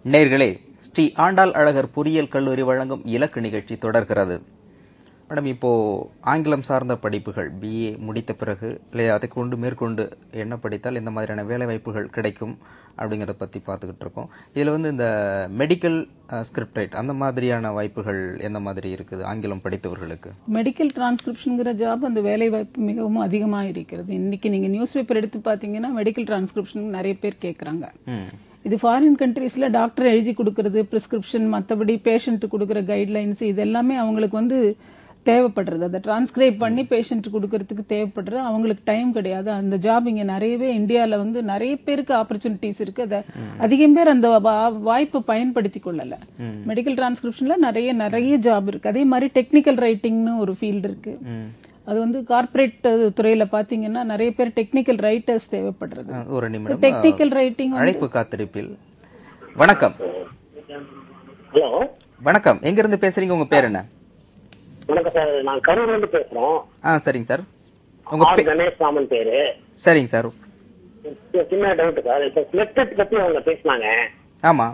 நேர்களே ஸ்ரீ ஆண்டாள் அழகர் பொறியியல் கல்லூரி வழங்கும் இலக்கு நிகழ்ச்சி தொடர்கிறது மேடம் இப்போ ஆங்கிலம் சார்ந்த படிப்புகள் பிஏ முடித்த பிறகு இல்லை அதை கொண்டு மேற்கொண்டு என்ன படித்தால் இந்த மாதிரியான வேலை வாய்ப்புகள் கிடைக்கும் அப்படிங்கிறத பற்றி பார்த்துக்கிட்டு இருக்கோம் இதில் வந்து இந்த மெடிக்கல் ஸ்கிரிப்ட் ரைட் அந்த மாதிரியான வாய்ப்புகள் எந்த மாதிரி இருக்குது ஆங்கிலம் படித்தவர்களுக்கு மெடிக்கல் டிரான்ஸ்கிரிப்ஷனுங்கிற ஜாப் அந்த வேலை வாய்ப்பு மிகவும் அதிகமாக இருக்கிறது இன்னைக்கு நீங்க நியூஸ் பேப்பர் எடுத்து பார்த்தீங்கன்னா மெடிக்கல் டிரான்ஸ்கிரிப்ஷன் நிறைய பேர் கேட்குறாங்க ம் இது ஃபாரின் கண்ட்ரீஸ்ல டாக்டர் எழுதி கொடுக்கறது பிரிஸ்கிரிப்ஷன் மற்றபடி பேஷண்ட் கொடுக்குற கைட்லைன்ஸ் இது எல்லாமே அவங்களுக்கு வந்து தேவைப்படுறது அதை டிரான்ஸ்கிரைப் பண்ணி பேஷண்ட் கொடுக்கறதுக்கு தேவைப்படுறது அவங்களுக்கு டைம் கிடையாது அந்த ஜாப் இங்க நிறையவே இந்தியால வந்து நிறைய பேருக்கு ஆப்பர்ச்சுனிட்டிஸ் இருக்கு அதை அதிகம் பேர் அந்த வா- வாய்ப்பை பயன்படுத்தி கொள்ளல மெடிக்கல் டிரான்ஸ்கிரிப்ஷன்ல நிறைய நிறைய ஜாப் இருக்கு அதே மாதிரி டெக்னிக்கல் ரைட்டிங்னு ஒரு ஃபீல்டு இருக்கு ம் அது வந்து கார்ப்பரேட் துறையில பாத்தீங்கன்னா நிறைய பேர் டெக்னிக்கல் ரைட்டர்ஸ் தேவைப்படுறது அஹ், ஒரு நிமிடம் டெக்னிக்கல் ரைட்டிங் அழைப்பு காத்திருப்பில் வணக்கம் ஹலோ வணக்கம் எங்கிருந்து பேசுறீங்க உங்க பேர் என்ன வணக்கம் சார் நான் கரூர்ல இருந்து பேசுறோம் ஆ சரிங்க சார் உங்க ஆர் பே- கணேஷ் ராமன் பேரு சரிங்க சார் ஒரு சின்ன டவுட் சார் இப்போ ஸ்லெக்டட் பத்தி அவங்க பேசினாங்க ஆமா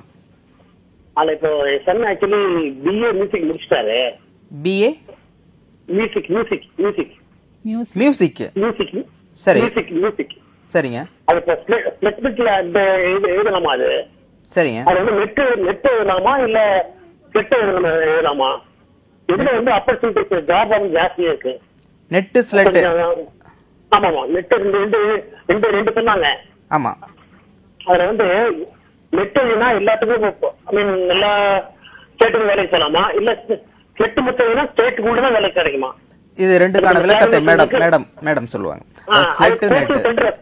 அதுல இப்போ சன் ஆக்சுவலி பிஏ மியூசிக் முடிச்சிட்டாரு BA music music music news music music சரி. மியூசிக் மியூசிக் சரிங்க அது இப்போ ஸ்லெக்டட்ல அந்த இது எழுதலாமா அது சரிங்க அது வந்து நெட் நெட் எழுதலாமா இல்ல ஸ்லெட் எழுதலாமா இதுல வந்து ஆப்பர்ச்சுனிட்டிஸ் ஜாப் வந்து ஜாஸ்தியா இருக்கு நெட்டு ஸ்லெட்டு ஆமாமா நெட் ரெண்டு ரெண்டு ரெண்டு ரெண்டு சொன்னாங்க ஆமா அதுல வந்து நெட் எழுதினா எல்லாத்துக்கும் ஐ மீன் எல்லா ஸ்டேட்டுக்கும் வேலைக்கு போலாமா இல்ல ஸ்டெட் மட்டும் எழுதினா ஸ்டேட் கூட தான் வேலைக்கு கிடைக்குமா இது ரெண்டுக்கான விளக்கத்தை மேடம் மேடம் மேடம் சொல்லுவாங்க SLET NET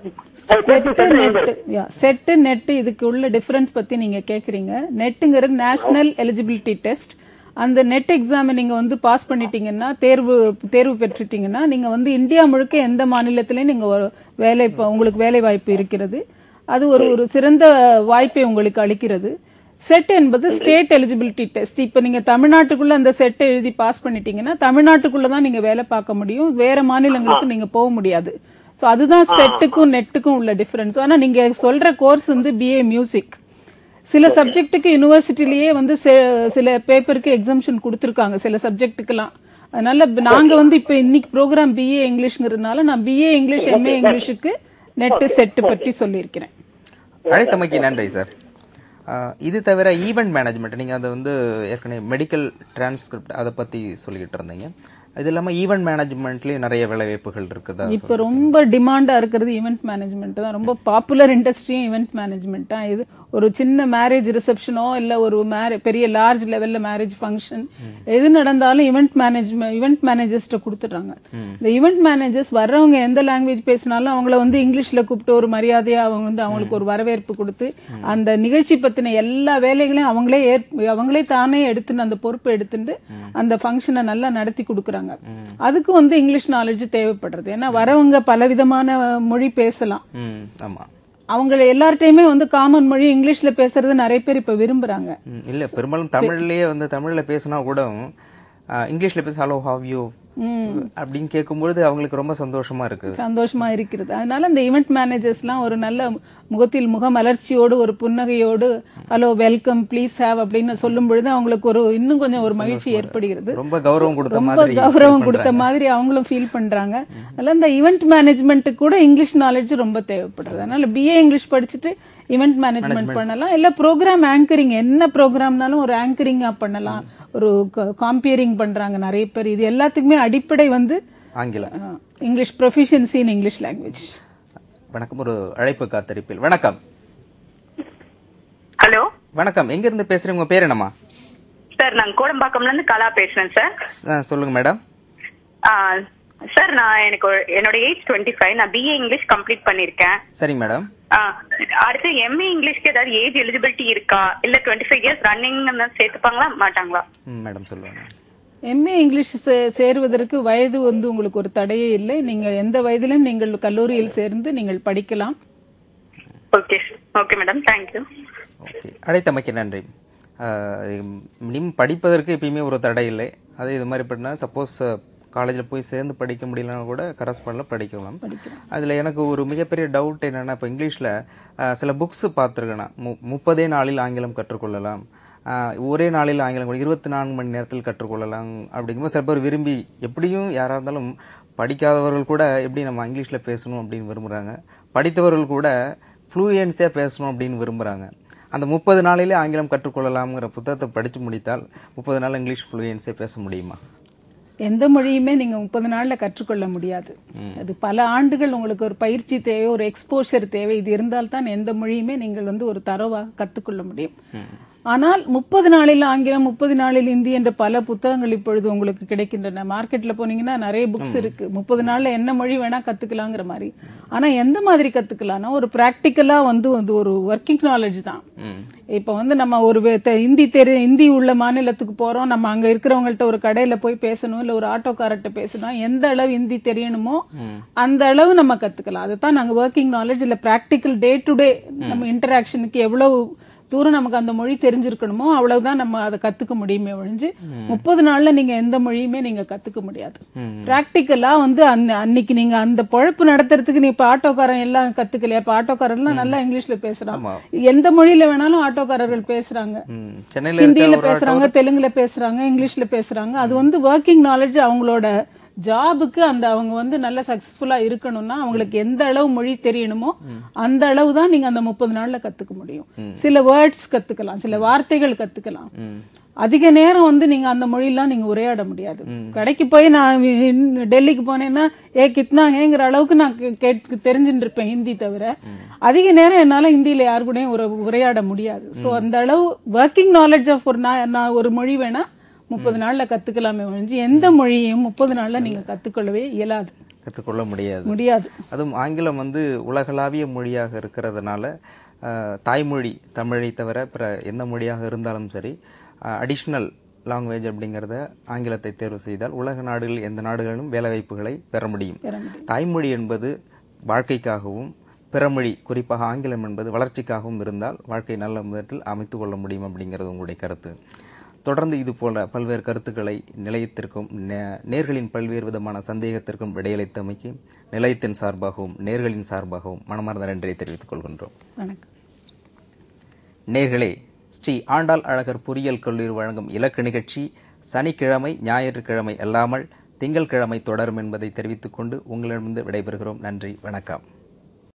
SET NET SET NET இதுக்கு உள்ள டிஃபரன்ஸ் பத்தி நீங்க கேக்குறீங்க நெட்டுங்கிறது நேஷனல் எலிஜிபிலிட்டி டெஸ்ட் அந்த நெட் எக்ஸாம் நீங்க வந்து பாஸ் பண்ணிட்டீங்கன்னா தேர்வு தேர்வு பெற்றுட்டீங்கன்னா நீங்க வந்து இந்தியா முழுக்க எந்த மாநிலத்திலயும் நீங்க ஒரு வேலை இப்ப உங்களுக்கு வேலை வாய்ப்பு இருக்கிறது அது ஒரு ஒரு சிறந்த வாய்ப்பை உங்களுக்கு அளிக்கிறது செட் என்பது ஸ்டேட் எலிஜிபிலிட்டி டெஸ்ட் இப்போ நீங்க தமிழ்நாட்டுக்குள்ள அந்த செட்டை எழுதி பாஸ் பண்ணிட்டீங்கன்னா தமிழ்நாட்டுக்குள்ள தான் நீங்க வேலை பார்க்க முடியும் வேற மாநிலங்களுக்கு நீங்க போக முடியாது சோ அதுதான் செட்டுக்கும் நெட்டுக்கும் உள்ள டிஃபரன்ஸ் ஆனா நீங்க சொல்ற கோர்ஸ் வந்து பிஏ மியூசிக் சில சப்ஜெக்ட்டுக்கு யூனிவர்சிட்டிலேயே வந்து செ- சில பேப்பருக்கு எக்ஸம்ஷன் கொடுத்துருக்காங்க சில சப்ஜெக்ட்டுக்கெல்லாம் அதனால இப்ப நாங்க வந்து இப்ப இன்னைக்கு ப்ரோக்ராம் பிஏ இங்கிலீஷ்ங்கிறதுனால நான் பிஏ இங்கிலீஷ் எம்ஏ இங்கிலீஷுக்கு நெட்டு செட்டு பற்றி சொல்லியிருக்கிறேன் அழைத்தமைக்கு நன்றி சார் ஆஹ், இது தவிர ஈவெண்ட் மேனேஜ்மெண்ட் நீங்க அதை வந்து ஏற்கனவே மெடிக்கல் டிரான்ஸ்கிரிப்ட் அதை பத்தி சொல்லிக்கிட்டு இருந்தீங்க இது இல்லாம ஈவெண்ட் மேனேஜ்மெண்ட்லயும் நிறைய வேலை வாய்ப்புகள் இருக்குதா இப்ப ரொம்ப டிமாண்டா இருக்கிறது ஈவெண்ட் மேனேஜ்மெண்ட் தான் ரொம்ப பாப்புலர் இண்டஸ்ட்ரியும் ஈவெண்ட் மேனேஜ்மெண்ட் தான் இது ஒரு சின்ன மேரேஜ் ரிசப்ஷனோ இல்ல ஒரு மேரே பெரிய லார்ஜ் லெவல்ல மேரேஜ் ஃபங்க்ஷன் எது நடந்தாலும் ஈவெண்ட் மேனேஜ்மெண்ட் ஈவெண்ட் மேனேஜர்ஸ்ட்ட கொடுத்துட்றாங்க இந்த ஈவெண்ட் மேனேஜர்ஸ் வர்றவங்க எந்த லாங்குவேஜ் பேசினாலும் அவங்கள வந்து இங்கிலீஷ்ல கூப்பிட்டு ஒரு மரியாதையா அவங்க வந்து அவங்களுக்கு ஒரு வரவேற்பு கொடுத்து அந்த நிகழ்ச்சி பத்தின எல்லா வேலைகளையும் அவங்களே ஏற்- அவங்களே தானே எடுத்துன்னு அந்த பொறுப்பை எடுத்துட்டு அந்த ஃபங்க்ஷனை நல்லா நடத்தி கொடுக்குறாங்க அதுக்கு வந்து இங்கிலீஷ் நாலேஜ் தேவைப்படுறது ஏன்னா வரவங்க பலவிதமான மொழி பேசலாம் ம் ஆமா அவங்க எல்லார்ட்டையுமே வந்து காமன் மொழி இங்கிலீஷ்ல பேசுறது நிறைய பேர் இப்ப விரும்புறாங்க ம், இல்ல பெரும்பாலும் தமிழ்லயே வந்து தமிழ்ல பேசினா கூட ஆஹ், இங்கிலீஷ்ல பேச ஹலோ ஹாவ் யூ அப்படின்னு கேட்கும்பொழுது அவங்களுக்கு ரொம்ப சந்தோஷமா இருக்குது சந்தோஷமா இருக்கிறது அதனால இந்த ஈவெண்ட் மேனேஜர்ஸ்லாம் ஒரு நல்ல முகத்தில் முகமலர்ச்சியோடு ஒரு புன்னகையோடு ஹலோ வெல்கம் ப்ளீஸ் ஹேவ் அப்படின்னு சொல்லும் பொழுது அவங்களுக்கு ஒரு இன்னும் கொஞ்சம் ஒரு மகிழ்ச்சி ஏற்படுகிறது ரொம்ப கௌரவம் கொடுத்த ரொம்ப மாதிரி கௌரவம் கொடுத்த மாதிரி அவங்களும் ஃபீல் பண்றாங்க அதனால இந்த ஈவெண்ட் மேனேஜ்மெண்ட்டுக்கு கூட இங்கிலீஷ் நாலேஜ் ரொம்ப தேவைப்படுறது அதனால பிஏ இங்கிலீஷ் படிச்சுட்டு ஈவெண்ட் மேனேஜ்மெண்ட் பண்ணலாம் இல்ல ப்ரோக்ராம் ஆங்கரிங் என்ன ப்ரோக்ராம்னாலும் ஒரு ஆங்கரிங்கா பண்ணலாம் ஒரு காம்பியரிங் பண்றாங்க நிறைய பேர் இது எல்லாத்துக்குமே அடிப்படை வந்து ஆங்கிலம் uh, English proficiency in English language வணக்கம் ஒரு அழைப்பு காத்திருப்பில் வணக்கம் ஹலோ வணக்கம் எங்க இருந்து பேசுறீங்க உங்க பேர் என்னம்மா சார் நான் கோடம்பாக்கம்ல இருந்து கலா பேசுறேன் சார் ஆ, சொல்லுங்க மேடம் ஆ, சார் நான் எனக்கு ஒரு- என்னோட ஏஜ் டுவெண்ட்டி ஃபைவ் நான் பிஏ இங்கிலீஷ் கம்ப்ளீட் பண்ணிருக்கேன் சரிங்க மேடம் ஆ, அடுத்து எம்ஏ இங்கிலீஷ்க்கு ஏதாவது ஏஜ் எலிஜிபிலிட்டி இருக்கா இல்ல டுவெண்ட்டி ஃபைவ் இயர்ஸ் ரன்னிங் சேர்த்துப்பாங்களா மாட்டாங்களா ம், மேடம் சொல்லுவாங்க எம்ஏ இங்கிலீஷ் சே- சேருவதற்கு வயது வந்து உங்களுக்கு ஒரு தடையே இல்லை நீங்கள் எந்த வயதிலும் நீங்கள் கல்லூரியில் சேர்ந்து நீங்கள் படிக்கலாம் okay okay madam thank you okay அழைத்தமைக்கு நன்றி மினிமம் படிப்பதற்கு எப்பயுமே ஒரு தடை இல்லை அது இது மாதிரி பண்ணால் சப்போஸ் காலேஜில் போய் சேர்ந்து படிக்க முடியலனா கூட கரஸ்பாண்டில் படிக்கலாம் அதில் எனக்கு ஒரு மிகப்பெரிய டவுட் என்னன்னா இப்போ இங்கிலீஷில் சில புக்ஸ் பார்த்துருக்கேன் நான். மு முப்பதே நாளில் ஆங்கிலம் கற்றுக்கொள்ளலாம் ஆஹ் ஒரே நாளில் ஆங்கிலம் கூட இருபத்தி நான்கு மணி நேரத்தில் கற்றுக்கொள்ளலாம் அப்படிங்கும்போது சில பேர் விரும்பி எப்படியும் யாராக இருந்தாலும் படிக்காதவர்கள் கூட எப்படி நம்ம இங்கிலீஷில் பேசணும் அப்படின்னு விரும்புகிறாங்க படித்தவர்கள் கூட ஃப்ளூயன்ஸியாக பேசணும் அப்படின்னு விரும்புகிறாங்க அந்த முப்பது நாளிலே ஆங்கிலம் கற்றுக்கொள்ளலாம்ங்கிற புத்தகத்தை படித்து முடித்தால் முப்பது நாள் இங்கிலீஷ் ஃப்ளூயன்ஸியாக பேச முடியுமா எந்த மொழியுமே நீங்க முப்பது நாள்ல கற்றுக்கொள்ள முடியாது அது பல ஆண்டுகள் உங்களுக்கு ஒரு பயிற்சி தேவை ஒரு எக்ஸ்போஷர் தேவை இது இருந்தால்தான் எந்த மொழியுமே நீங்கள் வந்து ஒரு தரவாக கத்துக்கொள்ள முடியும் ஆனால் முப்பது நாளில் ஆங்கிலம் முப்பது நாளில் இந்தி என்ற பல புத்தகங்கள் இப்பொழுது உங்களுக்கு கிடைக்கின்றன மார்க்கெட்ல போனீங்கன்னா நிறைய புக்ஸ் இருக்கு முப்பது நாள்ல என்ன மொழி வேணா கத்துக்கலாங்கிற மாதிரி ஆனா எந்த மாதிரி கத்துக்கலாம்னா ஒரு பிராக்டிக்கலா வந்து வந்து ஒரு ஒர்க்கிங் நாலேஜ் தான் இப்ப வந்து நம்ம ஒரு வே- தெ- ஹிந்தி தெரி ஹிந்தி உள்ள மாநிலத்துக்கு போறோம் நம்ம அங்க இருக்கிறவங்கள்ட்ட ஒரு கடையில போய் பேசணும் இல்ல ஒரு ஆட்டோக்காரர்கிட்ட பேசணும் எந்த அளவு ஹிந்தி தெரியணுமோ அந்த அளவு நம்ம கத்துக்கலாம் அதுதான் நாங்க ஒர்க்கிங் நாலேஜ் இல்ல பிராக்டிக்கல் டே டு டே நம்ம இன்டராக்ஷனுக்கு எவ்வளவு தூரம் நமக்கு அந்த மொழி தெரிஞ்சிருக்கணுமோ அவ்வளவுதான் நம்ம அதை கத்துக்க முடியுமே ஒழிஞ்சு முப்பது நாள்ல நீங்க எந்த மொழியுமே நீங்க கத்துக்க முடியாது பிராக்டிக்கலா வந்து அந்த அன்னைக்கு நீங்க அந்த பொழப்பு நடத்துறதுக்கு நீ இப்ப ஆட்டோக்காரன் எல்லாம் கத்துக்கலையா இப்ப ஆட்டோக்காரன் எல்லாம் நல்லா இங்கிலீஷ்ல பேசுறான் எந்த மொழியில வேணாலும் ஆட்டோக்காரர்கள் பேசுறாங்க ம். சென்னையில் ஹிந்தியில இருக்க ஒரு பேசுறாங்க தெலுங்குல பேசுறாங்க இங்கிலீஷ்ல பேசுறாங்க அது வந்து ஒர்க்கிங் நாலேஜ் அவங்களோட ஜாபுக்கு அந்த அவங்க வந்து நல்ல சக்சஸ்ஃபுல்லா இருக்கணும்னா அவங்களுக்கு எந்த அளவு மொழி தெரியணுமோ அந்த அளவு தான் நீங்க அந்த முப்பது நாள்ல கத்துக்க முடியும் சில வேர்ட்ஸ் கத்துக்கலாம் சில வார்த்தைகள் கத்துக்கலாம் அதிக நேரம் வந்து நீங்க அந்த மொழியெல்லாம் நீங்க உரையாட முடியாது கடைக்கு போய் நான் இன்- டெல்லிக்கு போனேன்னா ஏ கித்னாங்கிற அளவுக்கு நான் கே- கேட்டு தெரிஞ்சுட்டு இருப்பேன் ஹிந்தி தவிர அதிக நேரம் என்னால ஹிந்தியில யாரு கூடயும் ஒரு உரையாட முடியாது சோ அந்த அளவு ஒர்க்கிங் நாலேஜ் ஆஃப் ஒரு நான் நான் ஒரு மொழி வேணா முப்பது நாள்ல கத்துக்கலாமே ஒழிஞ்சு எந்த மொழியையும் முப்பது நாள்ல நீங்க கத்துக்கொள்ளவே இயலாது கற்றுக்கொள்ள முடியாது முடியாது அதுவும் ஆங்கிலம் வந்து உலகளாவிய மொழியாக இருக்கிறதுனால அஹ், தாய்மொழி தமிழை தவிர பிற எந்த மொழியாக இருந்தாலும் சரி அடிஷ்னல் லாங்குவேஜ் அப்படிங்கிறத ஆங்கிலத்தை தேர்வு செய்தால் உலக நாடுகளில் எந்த நாடுகளிலும் வேலைவாய்ப்புகளை பெற முடியும் பெற முடியும். தாய்மொழி என்பது வாழ்க்கைக்காகவும் பிறமொழி குறிப்பாக ஆங்கிலம் என்பது வளர்ச்சிக்காகவும் இருந்தால் வாழ்க்கை நல்ல முறையில் அமைத்துக் கொள்ள முடியும் அப்படிங்கிறது உங்களுடைய கருத்து தொடர்ந்து இது போல பல்வேறு கருத்துக்களை நிலையத்திற்கும் நே- நேர்களின் பல்வேறு விதமான சந்தேகத்திற்கும் விடையளித்தமைக்கு நிலையத்தின் சார்பாகவும் நேர்களின் சார்பாகவும் மனமார்ந்த நன்றியை தெரிவித்துக் கொள்கின்றோம் வணக்கம் நேர்களே ஸ்ரீ ஆண்டாள் அழகர் பொறியியல் கல்லூரி வழங்கும் இலக்கு நிகழ்ச்சி சனிக்கிழமை ஞாயிற்றுக்கிழமை அல்லாமல் திங்கள்கிழமை தொடரும் என்பதை தெரிவித்துக் கொண்டு உங்களிடமிருந்து விடைபெறுகிறோம் நன்றி வணக்கம்